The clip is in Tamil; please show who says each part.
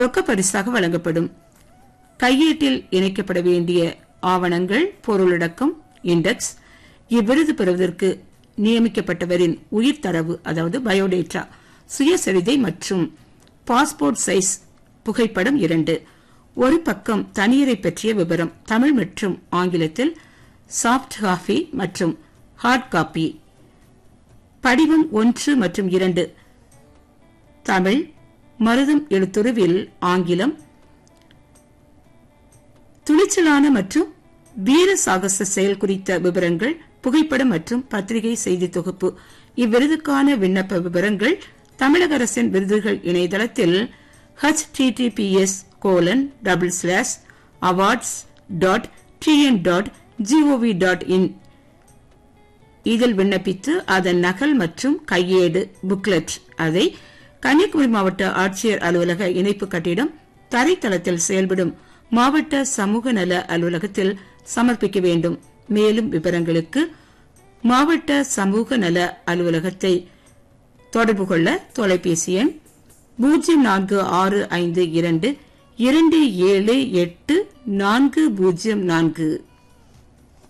Speaker 1: ரொக்க பரிசாக வழங்கப்படும் கையேட்டில் இணைக்கப்பட வேண்டிய ஆவணங்கள் பொருளடக்கம் இண்டெக்ஸ் இவ்விருது பெறுவதற்கு நியமிக்கப்பட்டவரின் உயிர் தரவு அதாவது பயோடேட்டா சுயசரிதை மற்றும் பாஸ்போர்ட் சைஸ் புகைப்படம் இரண்டு ஒரு பக்கம் தனியரை பற்றிய விவரம் தமிழ் மற்றும் ஆங்கிலத்தில் சாஃப்ட் காபி மற்றும் ஹார்ட் காப்பி படிவம் ஒன்று மற்றும் இரண்டு தமிழ் மருதம் எழுத்துருவில் ஆங்கிலம் துணிச்சலான மற்றும் வீர சாகச செயல் குறித்த விவரங்கள் புகைப்படம் மற்றும் பத்திரிகை செய்தி தொகுப்பு இவ்விருதுக்கான விண்ணப்ப விவரங்கள் தமிழக அரசின் விருதுகள் இணையதளத்தில் https colon double slash awards dot T N dot G O V dot in இதில் விண்ணப்பித்து அதன் நகல் மற்றும் கையேடு புக்லெட் அதை கன்னியாகுமரி மாவட்ட ஆட்சியர் அலுவலக இணைப்பு கட்டிடம் தரைத்தளத்தில் செயல்படும் மாவட்ட சமூக நல அலுவலகத்தில் சமர்ப்பிக்க வேண்டும் மேலும் விவரங்களுக்கு மாவட்ட சமூக நல அலுவலகத்தை தொடர்பு கொள்ள தொலைபேசி எண் பூஜ்ஜியம் நான்கு ஆறு ஐந்து இரண்டு இரண்டு ஏழு எட்டு நான்கு பூஜ்ஜியம் நான்கு